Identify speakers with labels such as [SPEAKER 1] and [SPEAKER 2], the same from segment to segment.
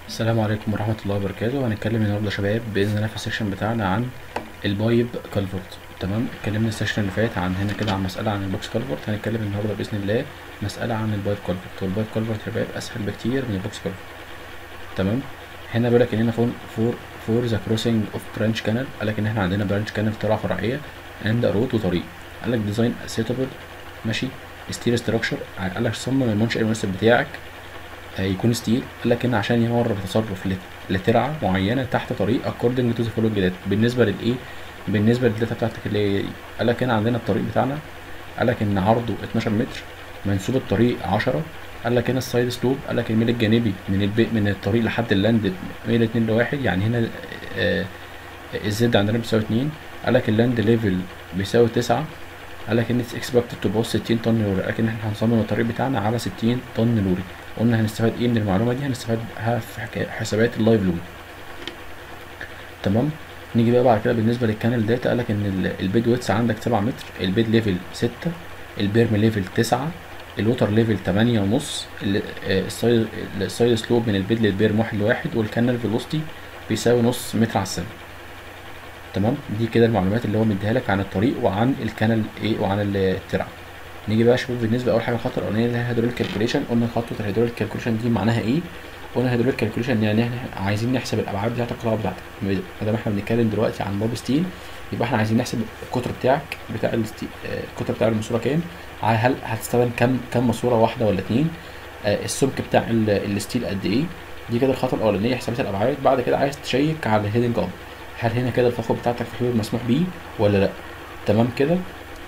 [SPEAKER 1] السلام عليكم ورحمة الله وبركاته هنتكلم النهاردة يا شباب بإذن الله في السكشن بتاعنا عن البايب كالفورت تمام اتكلمنا السكشن اللي فات عن هنا كده عن مسألة عن البوكس كالفورت هنتكلم النهاردة بإذن الله مسألة عن البايب كالفورت والبايب كالفورت يا شباب أسهل بكتير من البوكس كالفورت تمام هنا بيقول لك إن هنا فور فور فور ذا كروسنج أوف برانش كانال قال لك إن إحنا عندنا برانش كانال في طلعة فرعية عند روت وطريق قال لك ديزاين سيتابل ماشي ستيل ستراكشر قال لك صمم المنشأ المناسب بتاعك آه، يكون ستيل قال لك هنا عشان يمر بتصرف لت- لترعه معينه تحت طريق according to the following data بالنسبه للايه بالنسبه للداتا بتاعتك اللي هي دي. قال لك هنا عندنا الطريق بتاعنا قال لك ان عرضه 12 متر منسوب الطريق 10 قال لك هنا السايد سلوب قال لك الميل الجانبي من البي من الطريق لحد اللاند ميل 2 لواحد يعني هنا آه، الزد عندنا بيساوي 2 قال لك اللاند ليفل بيساوي 9 قال لك ان اتس اكسبكتد تو باص 60 طن لوري قال لك ان احنا هنصمم الطريق بتاعنا على 60 طن لوري قلنا هنستفاد ايه من المعلومه دي هنستفادها في حكا- حسابات اللايف لود تمام نيجي بقى بعد كده بالنسبه للكانال داتا قال لك ان ال- البيد ويتس عندك 7 متر البيد ليفل 6 البيرم ليفل 9 الوتر ليفل 8 ونص ال- آه، السايد السايد سلوب من البيد للبيرم 1 لواحد والكانال فيلوستي بيساوي نص متر على الثانيه تمام دي كده المعلومات اللي هو مديها لك عن الطريق وعن الكانال ايه وعن ال- الترعه نيجي بقى يا شباب بالنسبه اول حاجه الخطوه الاولانيه اللي هي هيدروليك كالكوليشن قلنا خطوه الهيدروليك كالكوليشن دي معناها ايه قلنا هيدروليك كالكوليشن يعني احنا عايزين نحسب الابعاد بتاعت القطعه بتاعتك ما دام احنا بنتكلم دلوقتي عن باب ستيل يبقى احنا عايزين نحسب القطر بتاعك بتاع الستي... آه، القطر بتاع الماسوره كام ع- هل هتستخدم كام كام ماسوره واحده ولا اتنين آه، السمك بتاع ال- الستيل قد ايه دي كده الخطوه الاولانيه حسابات الابعاد بعد كده عايز تشيك على الهيدنج اب هل هنا كده الفخر بتاعتك في الحدود المسموح بيه ولا لا تمام كده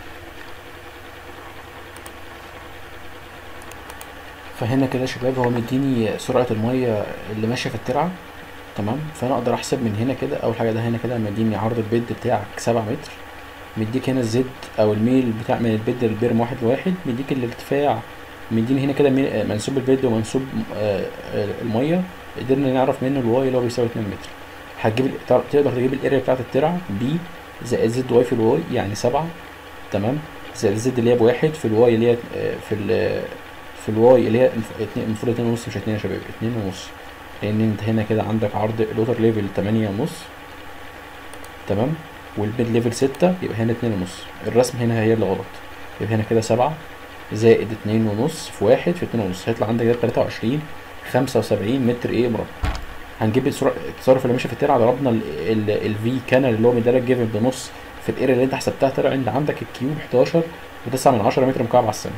[SPEAKER 1] فهنا كده يا شباب هو مديني سرعة المية اللي ماشية في الترعة تمام فانا اقدر احسب من هنا كده اول حاجة ده هنا كده مديني عرض البيد بتاعك سبعة متر مديك هنا الزد او الميل بتاع من البيد للبيرم واحد لواحد مديك الارتفاع مديني هنا كده ميل- آه، منسوب البيد ومنسوب آه، آه، المية قدرنا نعرف منه الواي اللي هو بيساوي اتنين متر هتجيب ال- تع- تقدر تجيب الاريا بتاعت الترعة بي زائد زد واي في الواي يعني سبعة تمام زائد الزد اللي هي بواحد في الواي اللي هي آه، في ال في الواي اللي هي الف- اتنين- المفروض اتنين ونص مش اتنين يا شباب اتنين ونص لان انت هنا كده عندك عرض الوتر ليفل تمانية ونص تمام والبيد ليفل ستة يبقى هنا اتنين ونص الرسم هنا هي اللي غلط يبقى هنا كده سبعة زائد اتنين ونص في واحد في اتنين ونص هيطلع عندك كده تلاتة وعشرين خمسة وسبعين متر ايه مربع هنجيب السرعة التصرف اللي ماشي في الترعة ضربنا الفي كانال اللي هو مديلك جيفن بنص في الاريا اللي انت حسبتها طلع عند عندك الكيوب 11 و9 من 10 متر مكعب على الثانية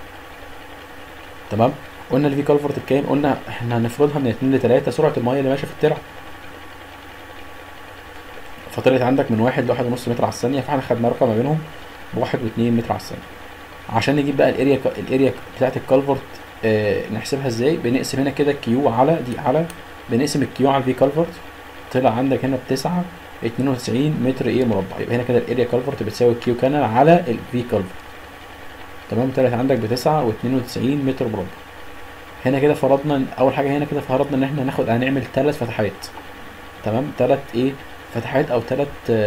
[SPEAKER 1] تمام قلنا الفي كالفورت بكام قلنا احنا هنفرضها من 2 ل 3 سرعه الميه اللي ماشيه في الترعه فطلعت عندك من واحد لواحد ونص متر على الثانيه فاحنا خدنا رقم ما بينهم بواحد واتنين متر على الثانيه عشان نجيب بقى الاريا الاريا بتاعت الكالفورت اه نحسبها ازاي بنقسم هنا كده كيو على دي على بنقسم الكيو على الفي كالفورت طلع عندك هنا بتسعة اتنين وتسعين متر ايه مربع يبقى هنا كده الاريا كالفورت بتساوي كيو كانال على الفي كالفورت تمام طلعت عندك بتسعة واتنين وتسعين متر مربع هنا كده فرضنا إن- اول حاجه هنا كده فرضنا ان احنا هناخد هنعمل ثلاث فتحات تمام ثلاث ايه فتحات او ثلاث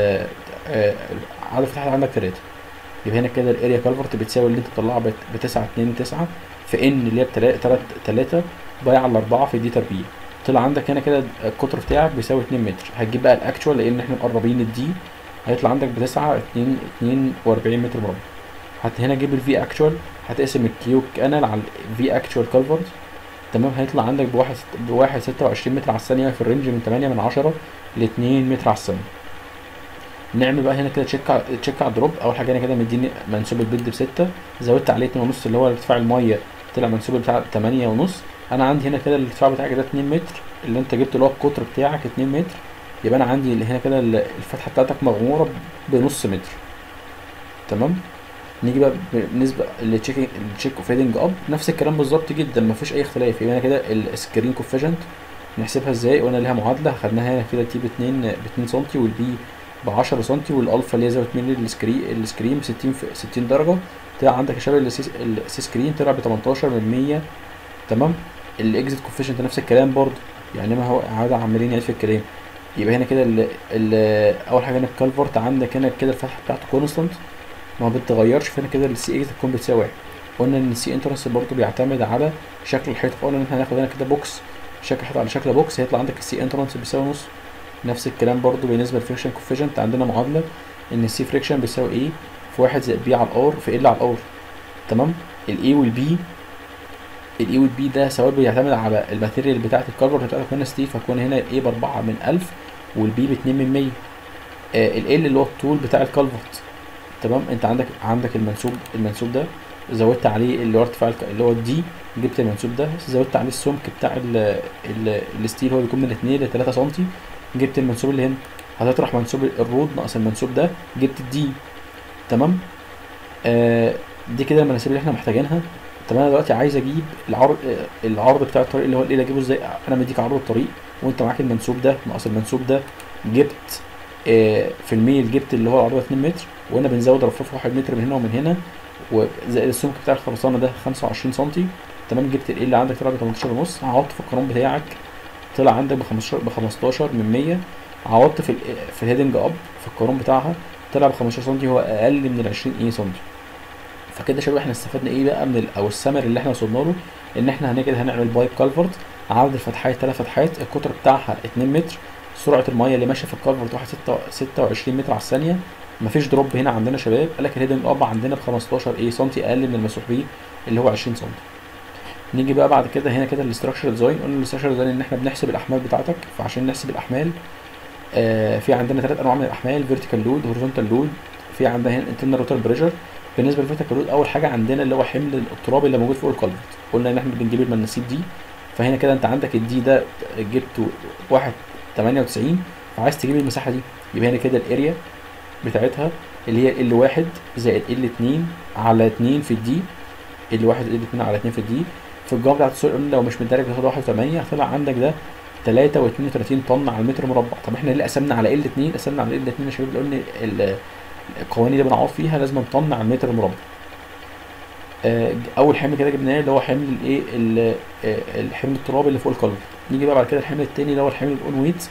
[SPEAKER 1] عدد فتحات عندك ثلاثه يبقى هنا كده الاريا كالفرت بتساوي اللي انت تطلعها بت- بتسعة اتنين تسعة في ان اللي هي بتلا- تلات تلاتة باي على أربعة في دي تربيع طلع عندك هنا كده القطر بتاعك بيساوي اتنين متر هتجيب بقى الاكشوال لان احنا مقربين الدي هيطلع عندك بتسعة اتنين اتنين واربعين متر مربع هت هنا جيب الفي اكشوال هتقسم الكيو كانال على الفي اكشوال كالفرت تمام هيطلع عندك بواحد بواحد ستة وعشرين متر على الثانية في الرينج من تمانية من عشرة لاتنين متر على الثانية نعمل بقى هنا كده تشيك على تشيك على الدروب اول حاجه هنا كده مديني منسوب البيد بستة زودت عليه اتنين ونص اللي هو ارتفاع الميه طلع منسوب بتاع تمانية ونص انا عندي هنا كده الارتفاع بتاعك ده اتنين متر اللي انت جبت اللي هو القطر بتاعك اتنين متر يبقى انا عندي اللي هنا كده ال- الفتحه بتاعتك مغموره بنص متر تمام نيجي بقى بالنسبه للتشيك التشيك اوف هيدنج اب نفس الكلام بالظبط جدا مفيش اي اختلاف يبقى هنا كده السكرين كوفيشنت نحسبها ازاي قلنا ليها معادله خدناها هنا كده تي ب 2 ب 2 سم والبي ب 10 سم والالفا اللي هي زاويه ميل السكرين السكرين ب 60 في 60 درجه طلع عندك يا شباب السي السي سكرين طلع ب 18 من 100 تمام الاكزيت كوفيشنت نفس الكلام برضه يعني ما هو عادة عمالين يعيد في الكلام يبقى هنا كده ال ال اول حاجه هنا الكالفورت عندك هنا كده الفتحه بتاعته كونستانت ما بتتغيرش فهنا كده السي اكس تكون بتساوي واحد قلنا ان السي انترنس برضه بيعتمد على شكل الحيطه فقلنا ان احنا هناخد هنا كده بوكس شكل حتى على شكل بوكس هيطلع عندك السي انترانس بيساوي نص نفس الكلام برضو بالنسبه للفريكشن كوفيشنت عندنا معادله ان السي فريكشن بيساوي ايه في واحد زائد بي على الار في ال على الار تمام الاي والبي الاي والبي ده سواء بيعتمد على الماتيريال بتاعه الكاربون بتاعتك هنا ستيل فهتكون هنا الاي ب 4 من 1000 والبي ب 2 من 100 آه ال اللي هو الطول بتاع الكالفرت تمام انت عندك عندك المنسوب المنسوب ده زودت عليه اللي هو ارتفاع الك- اللي هو الدي جبت المنسوب ده زودت عليه السمك بتاع ال ال الستيل هو بيكون من 2 ل 3 سم جبت المنسوب اللي هنا هتطرح منسوب الرود ناقص المنسوب ده جبت الدي تمام آه دي كده المناسيب اللي احنا محتاجينها طب انا دلوقتي عايز اجيب العرض آه، العرض بتاع الطريق اللي هو الايه اجيبه ازاي انا مديك عرض الطريق وانت معاك المنسوب ده ناقص المنسوب ده جبت آه في الميل جبت اللي هو العرض 2 متر وانا بنزود رفرف 1 متر من هنا ومن هنا وزائد السمك بتاع الخرسانه ده 25 سم تمام جبت الايه اللي عندك طلع ب 18 ونص عوضت في القانون بتاعك طلع عندك ب 15 ب 15 من 100 عوضت في ال في الهيدنج اب في القانون بتاعها طلع ب 15 سم هو اقل من ال 20 ايه سم فكده يا شباب احنا استفدنا ايه بقى من ال او السمر اللي احنا وصلنا له ان احنا هنجد هنعمل بايب كالفرت عدد الفتحات ثلاث فتحات القطر بتاعها 2 متر سرعه الميه اللي ماشيه في الكالفرت واحد ستة- 26 متر على الثانيه مفيش دروب هنا عندنا شباب قال لك الهيدنج اب عندنا ب 15 ايه سنتي اقل من المسموح بيه اللي هو 20 سم نيجي بقى بعد كده هنا كده الاستراكشر ديزاين قلنا الاستراكشر ديزاين ان احنا بنحسب الاحمال بتاعتك فعشان نحسب الاحمال آه في عندنا ثلاث انواع من الاحمال فيرتيكال لود هوريزونتال لود في عندنا هنا انترنال روتر بريشر بالنسبه للفيرتيكال لود اول حاجه عندنا اللي هو حمل التراب اللي موجود فوق الكالفرت قلنا ان احنا بنجيب المناسيب دي فهنا كده انت عندك الدي ده جبته واحد 98 فعايز تجيب المساحه دي يبقى هنا كده الاريا بتاعتها اللي هي ال واحد زائد ال 2 على 2 في الدي ال واحد ال 2 على 2 في الدي في الجواب بتاعت السؤال قلنا لو مش متدرج بتاخد 81 هطلع عندك ده 3 و32 طن على المتر مربع طب احنا ليه قسمنا على ال 2 قسمنا على ال 2 يا شباب لان ال- القوانين اللي بنعوض فيها لازم طن على المتر مربع آه، اول حمل كده جبناه اللي هو حمل الايه ال- آه، الحمل التراب اللي فوق الكالفرت نيجي بقى بعد كده الحمل التاني اللي هو الحمل الاون ويت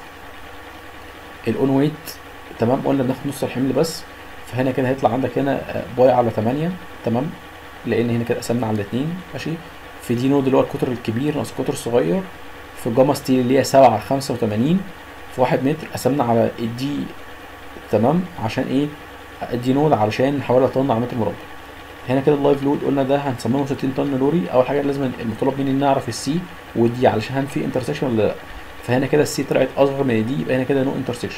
[SPEAKER 1] الاون ويت تمام قلنا بناخد نص الحمل بس فهنا كده هيطلع عندك هنا آه، باي على 8 تمام لان هنا كده قسمنا على الاثنين ماشي في دي نود اللي هو القطر الكبير ناقص القطر الصغير في الجاما ستيل اللي هي 7 على 85 في 1 متر قسمنا على الدي تمام عشان ايه الدي نود علشان حوالي طن على متر مربع هنا كده اللايف لود قلنا ده هنصممه 60 طن لوري اول حاجه لازم المطالب مني ان نعرف السي والدي علشان هل في انترسكشن ولا لا فهنا كده السي طلعت اصغر من الدي يبقى هنا كده نو انترسكشن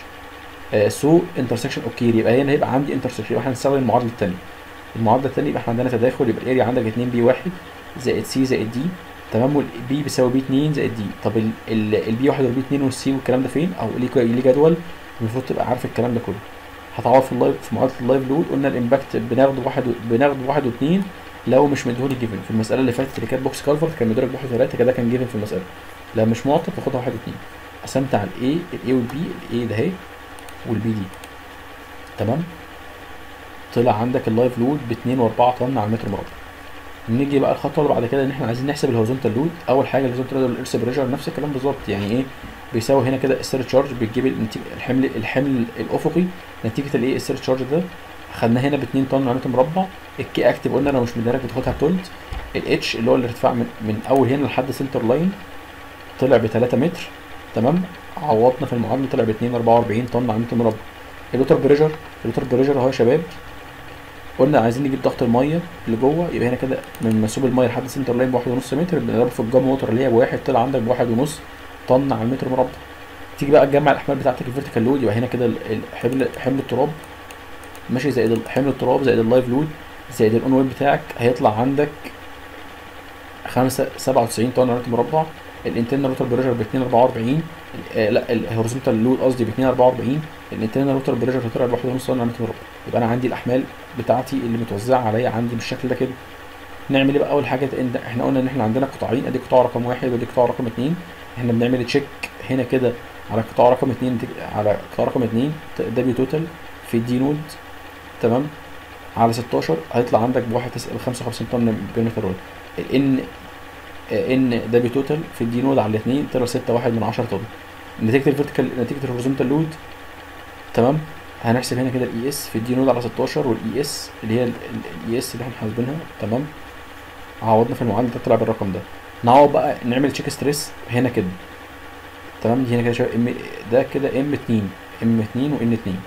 [SPEAKER 1] سو انترسكشن اوكي يبقى هنا هيبقى عندي انترسكشن يبقى احنا هنستخدم المعادله الثانيه المعادله الثانيه يبقى احنا عندنا تداخل يبقى الاريا عندك 2 بي 1 زائد سي زائد دي تمام والبي بيساوي بي 2 زائد دي طب البي 1 والبي 2 والسي والكلام ده فين او ليه ليه جدول المفروض تبقى عارف الكلام ده كله هتعوض في اللايف في معادله اللايف لود قلنا الامباكت بناخده واحد و- بناخده واحد واثنين لو مش مديهولي جيفن في المساله اللي فاتت اللي كانت بوكس كالفرت كان مدرج بواحد وثلاثه كده كان جيفن في المساله لو مش معطى باخدها واحد واثنين قسمت على الاي الاي والبي الاي ده اهي والبي دي تمام طلع عندك اللايف لود ب 2 و4 طن على المتر مربع نيجي بقى الخطوه اللي بعد كده ان احنا عايزين نحسب الهوريزونتال لود اول حاجه الهوريزونتال لود الارث بريشر نفس الكلام بالظبط يعني ايه بيساوي هنا كده السير تشارج بتجيب النتيجة- الحمل الحمل الافقي نتيجه الايه السير تشارج ده خدناه هنا ب 2 طن على متر مربع الكي اكتف قلنا لو مش مدرك بتاخدها بتولت الاتش اللي هو الارتفاع من, من اول هنا لحد سنتر لاين طلع ب 3 متر تمام عوضنا في المعادله طلع ب 2 44 طن على متر مربع الوتر بريشر الوتر بريشر اهو يا شباب قلنا عايزين نجيب ضغط الميه اللي جوه يبقى هنا كده من منسوب الميه لحد سنتر لاين بواحد ونص متر بنضرب في الجام ووتر اللي هي بواحد طلع عندك بواحد ونص طن على المتر مربع تيجي بقى تجمع الاحمال بتاعتك الفيرتيكال لود يبقى هنا كده ال- الحمل حمل التراب ماشي زائد ال- حمل التراب زائد اللايف لود زائد الاون ويب بتاعك هيطلع عندك خمسة سبعة وتسعين طن على متر مربع الانترنال روتر بريشر ب 244 آه لا الهوريزونتال لود قصدي ب 244 الانترنال روتر بريشر هيطلع ب 1.5 طن على متر مربع يبقى انا عندي الاحمال بتاعتي اللي متوزعه عليا عندي بالشكل ده كده نعمل ايه بقى اول حاجه إن احنا قلنا ان احنا عندنا قطاعين ادي قطاع رقم واحد ودي قطاع رقم اتنين احنا بنعمل تشيك هنا كده على قطاع رقم اتنين على قطاع رقم اتنين دبليو توتال في الدي نود تمام على 16 هيطلع عندك بواحد تس- ب 55 طن بيرمتر رول الان ان دبليو توتال في الدي نود على الاثنين طلع 6 واحد من 10 طن نتيجه الفيرتيكال نتيجه الهوريزونتال لود تمام هنحسب هنا كده الاي اس في الدي نود على 16 والاي اس اللي هي الاي اس اللي احنا حاسبينها تمام عوضنا في المعادله ده طلع بالرقم ده نعوض بقى نعمل تشيك ستريس هنا كده تمام دي هنا كده شباب ام ده كده ام 2 ام 2 وان 2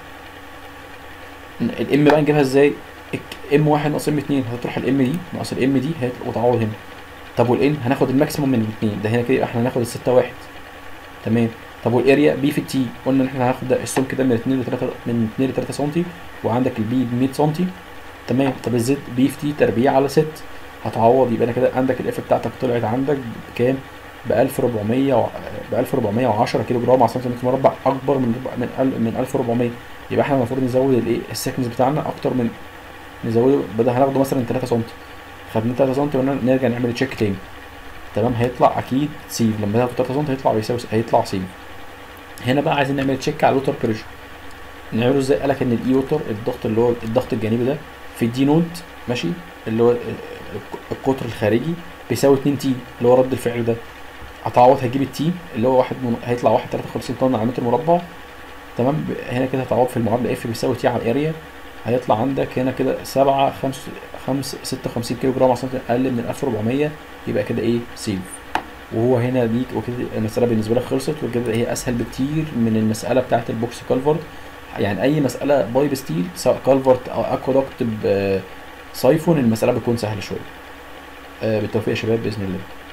[SPEAKER 1] الام بقى نجيبها ازاي ام 1 ناقص ام 2 هتطرح الام دي ناقص الام دي هت- وتعوض هنا طب والان هناخد الماكسيموم من الاثنين ده هنا كده يبقى احنا هناخد الستة واحد تمام طب والاريا بي في التي قلنا ان احنا هناخد ده السمك ده من 2 ل 3 من 2 ل 3 سم وعندك البي ب 100 سم تمام طب الزد بي في تي تربيع على 6 هتعوض يبقى انا كده عندك الاف بتاعتك طلعت عندك بكام؟ ب 1400 و... ب 1410 كيلو جرام على سنتيمتر مربع اكبر من من ال- من 1400 يبقى احنا المفروض نزود الايه السكنس بتاعنا اكتر من نزوده بدل هناخده مثلا 3 سم خدنا 3 سم ونرجع نعمل تشيك تاني تمام هيطلع اكيد سيف لما تاخد 3 سم هيطلع بيساوي هيطلع سيف هنا بقى عايزين نعمل تشيك على الوتر بريشر نعمله ازاي قالك ان الاي ووتر الضغط اللي هو الضغط الجانبي ده في الدي نود ماشي اللي هو القطر الخارجي بيساوي 2 تي اللي هو رد الفعل ده هتعوض هتجيب التي اللي هو واحد من... هيطلع 1.53 طن على متر مربع تمام ب- هنا كده هتعوض في المعادله اف بيساوي تي على الاريا هيطلع عندك هنا كده 7 5 5 56 كيلو جرام على سنتيمتر اقل من 1400 يبقى كده ايه سيف وهو هنا دي وكده المساله بالنسبه لك خلصت وكده هي اسهل بكتير من المساله بتاعه البوكس كالفرت يعني اي مساله بايب ستيل سواء كالفرت او اكوادكت بسايفون المساله بتكون سهله شويه آه، بالتوفيق يا شباب باذن الله